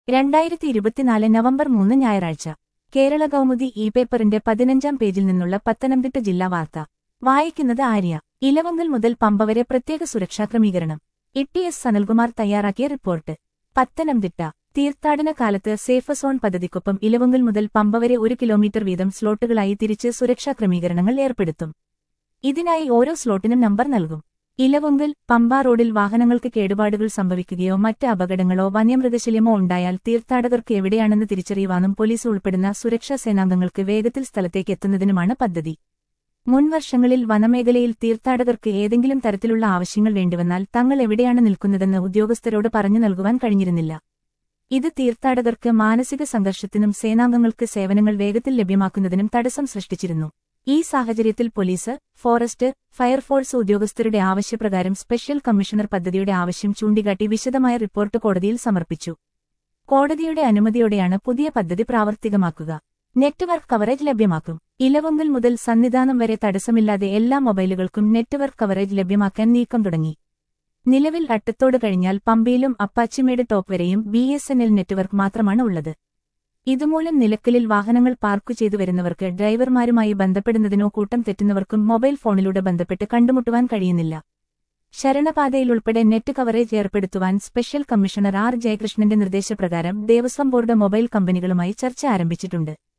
രണ്ടായിരത്തി ഇരുപത്തിനാല് നവംബർ മൂന്ന് ഞായറാഴ്ച കേരള കൗമുദി ഇ പേപ്പറിന്റെ പതിനഞ്ചാം പേജിൽ നിന്നുള്ള പത്തനംതിട്ട ജില്ലാ വാർത്ത വായിക്കുന്നത് ആര്യ ഇലവങ്കൽ മുതൽ പമ്പ വരെ പ്രത്യേക സുരക്ഷാ ക്രമീകരണം ഇ എസ് സനൽകുമാർ തയ്യാറാക്കിയ റിപ്പോർട്ട് പത്തനംതിട്ട തീർത്ഥാടന കാലത്ത് സേഫ് സോൺ പദ്ധതിക്കൊപ്പം ഇലവങ്കൽ മുതൽ പമ്പ വരെ ഒരു കിലോമീറ്റർ വീതം സ്ലോട്ടുകളായി തിരിച്ച് സുരക്ഷാ ക്രമീകരണങ്ങൾ ഏർപ്പെടുത്തും ഇതിനായി ഓരോ സ്ലോട്ടിനും നമ്പർ നൽകും ഇലവുങ്കൽ പമ്പ റോഡിൽ വാഹനങ്ങൾക്ക് കേടുപാടുകൾ സംഭവിക്കുകയോ മറ്റ് അപകടങ്ങളോ വന്യമൃഗശല്യമോ ഉണ്ടായാൽ തീർത്ഥാടകർക്ക് എവിടെയാണെന്ന് തിരിച്ചറിയുവാനും പോലീസ് ഉൾപ്പെടുന്ന സുരക്ഷാ സേനാംഗങ്ങൾക്ക് വേഗത്തിൽ സ്ഥലത്തേക്ക് എത്തുന്നതിനുമാണ് പദ്ധതി മുൻവർഷങ്ങളിൽ വനമേഖലയിൽ തീർത്ഥാടകർക്ക് ഏതെങ്കിലും തരത്തിലുള്ള ആവശ്യങ്ങൾ വേണ്ടിവന്നാൽ തങ്ങൾ എവിടെയാണ് നിൽക്കുന്നതെന്ന് ഉദ്യോഗസ്ഥരോട് പറഞ്ഞു നൽകുവാൻ കഴിഞ്ഞിരുന്നില്ല ഇത് തീർത്ഥാടകർക്ക് മാനസിക സംഘർഷത്തിനും സേനാംഗങ്ങൾക്ക് സേവനങ്ങൾ വേഗത്തിൽ ലഭ്യമാക്കുന്നതിനും തടസ്സം സൃഷ്ടിച്ചിരുന്നു ഈ സാഹചര്യത്തിൽ പോലീസ് ഫോറസ്റ്റ് ഫയർഫോഴ്സ് ഉദ്യോഗസ്ഥരുടെ ആവശ്യപ്രകാരം സ്പെഷ്യൽ കമ്മീഷണർ പദ്ധതിയുടെ ആവശ്യം ചൂണ്ടിക്കാട്ടി വിശദമായ റിപ്പോർട്ട് കോടതിയിൽ സമർപ്പിച്ചു കോടതിയുടെ അനുമതിയോടെയാണ് പുതിയ പദ്ധതി പ്രാവർത്തികമാക്കുക നെറ്റ്വർക്ക് കവറേജ് ലഭ്യമാക്കും ഇലവങ്കൽ മുതൽ സന്നിധാനം വരെ തടസ്സമില്ലാതെ എല്ലാ മൊബൈലുകൾക്കും നെറ്റ്വർക്ക് കവറേജ് ലഭ്യമാക്കാൻ നീക്കം തുടങ്ങി നിലവിൽ അട്ടത്തോട് കഴിഞ്ഞാൽ പമ്പയിലും അപ്പാച്ചിമേട് ടോപ്പ് വരെയും B S N L network മാത്രമാണ് ഉള്ളത് ഇതുമൂലം നിലക്കലിൽ വാഹനങ്ങൾ പാർക്ക് ചെയ്തു വരുന്നവർക്ക് ഡ്രൈവർമാരുമായി ബന്ധപ്പെടുന്നതിനോ കൂട്ടം തെറ്റുന്നവർക്കും മൊബൈൽ ഫോണിലൂടെ ബന്ധപ്പെട്ട് കണ്ടുമുട്ടുവാൻ കഴിയുന്നില്ല ശരണപാതയിലുൾപ്പെടെ നെറ്റ് കവറേജ് ഏർപ്പെടുത്തുവാൻ സ്പെഷ്യൽ കമ്മീഷണർ ആർ ജയകൃഷ്ണന്റെ നിർദ്ദേശപ്രകാരം ദേവസ്വം ബോർഡ് മൊബൈൽ കമ്പനികളുമായി ചർച്ച ആരംഭിച്ചിട്ടുണ്ട്